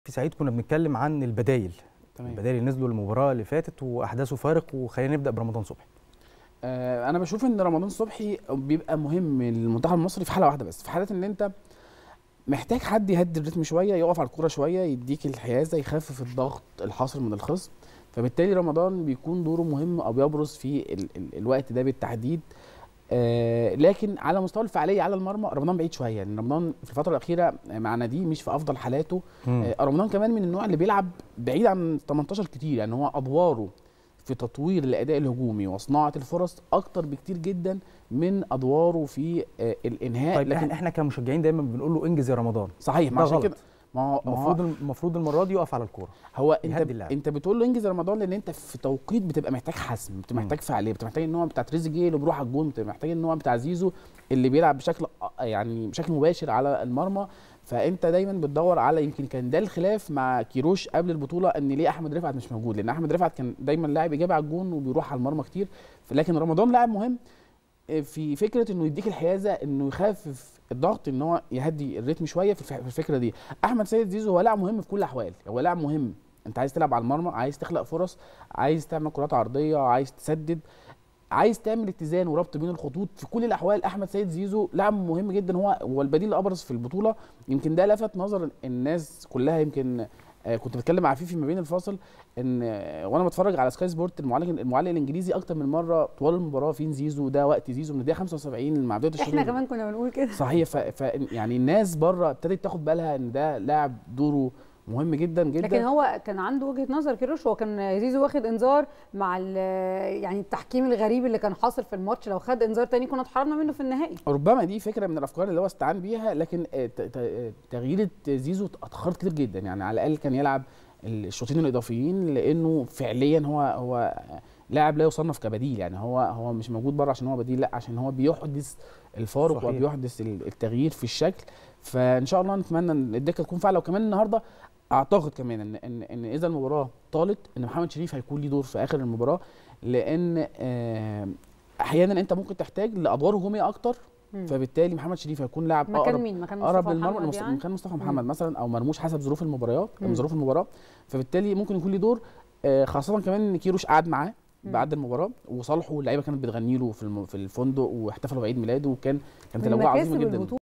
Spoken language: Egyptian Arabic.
في سعيد كنا بنتكلم عن البدايل تمام البدايل اللي نزلوا المباراه اللي فاتت واحداثه فارق وخلينا نبدا برمضان صبحي آه انا بشوف ان رمضان صبحي بيبقى مهم للمنتخب المصري في حاله واحده بس في حاله ان انت محتاج حد يهدي الريتم شويه يقف على الكوره شويه يديك الحيازه يخفف الضغط الحاصل من الخصم فبالتالي رمضان بيكون دوره مهم او بيبرز في ال ال الوقت ده بالتحديد آه لكن على مستوى الفعاليه على المرمى رمضان بعيد شويه يعني رمضان في الفتره الاخيره مع ناديه مش في افضل حالاته آه رمضان كمان من النوع اللي بيلعب بعيد عن 18 كتير يعني هو ادواره في تطوير الاداء الهجومي وصناعه الفرص اكتر بكتير جدا من ادواره في آه الانهاء طيب لكن احنا كمشجعين دايما بنقول له انجز يا رمضان صحيح ما عشان كده ما هو المفروض المفروض المره دي يقف على الكوره هو انت اللعب. انت بتقول له انجز رمضان لان انت في توقيت بتبقى محتاج حسم بتبقى محتاج فعاليه بتبقى محتاج النوع بتاع تريزيجيه اللي بيروح على الجون بتبقى محتاج النوع بتاع زيزو اللي بيلعب بشكل يعني بشكل مباشر على المرمى فانت دايما بتدور على يمكن كان ده الخلاف مع كيروش قبل البطوله ان ليه احمد رفعت مش موجود لان احمد رفعت كان دايما لاعب ايجابي على الجون وبيروح على المرمى كتير لكن رمضان لاعب مهم في فكره انه يديك الحيازه انه يخفف الضغط ان هو يهدي الريتم شويه في الفكره دي احمد سيد زيزو هو لاعب مهم في كل الاحوال هو لاعب مهم انت عايز تلعب على المرمى عايز تخلق فرص عايز تعمل كرات عرضيه عايز تسدد عايز تعمل اتزان وربط بين الخطوط في كل الاحوال احمد سيد زيزو لاعب مهم جدا هو هو البديل الابرز في البطوله يمكن ده لفت نظر الناس كلها يمكن كنت بتكلم مع فيفي ما بين الفاصل ان وانا بتفرج على سكاي سبورت المعلق المعلق الانجليزي اكتر من مره طوال المباراه فين زيزو ده وقت زيزو من الدقيقه 75 مع بدايه الشوط احنا كمان كنا بنقول كده صحيح ف... ف يعني الناس بره ابتدت تاخد بالها ان ده لاعب دوره مهم جدا جدا لكن هو كان عنده وجهه نظر كيروش هو كان زيزو واخد انذار مع يعني التحكيم الغريب اللي كان حاصل في الماتش لو خد انذار تاني كنا اتحرمنا منه في النهائي ربما دي فكره من الافكار اللي هو استعان بيها لكن تغيير زيزو اتاخر كتير جدا يعني على الاقل كان يلعب الشوطين الاضافيين لانه فعليا هو هو لاعب لا يصنف كبديل يعني هو هو مش موجود بره عشان هو بديل لا عشان هو بيحدث الفارق صحيح. وبيحدث التغيير في الشكل فان شاء الله نتمنى ان الدكه تكون فعاله وكمان النهارده اعتقد كمان ان ان, إن اذا المباراه طالت ان محمد شريف هيكون ليه دور في اخر المباراه لان احيانا انت ممكن تحتاج لادوار هجوميه اكتر فبالتالي محمد شريف هيكون لاعب مكان اقرب مين مكان اقرب مصطفى للمرمى محمد يعني؟ مكان مصطفى محمد مثلا او مرموش حسب ظروف المباريات ظروف المباراه فبالتالي ممكن يكون ليه دور خاصه كمان ان كيروش قعد معاه بعد المباراه وصالحه اللعيبه كانت بتغني له في في الفندق واحتفلوا بعيد ميلاده وكان كانت الاجواء عظيمه جدا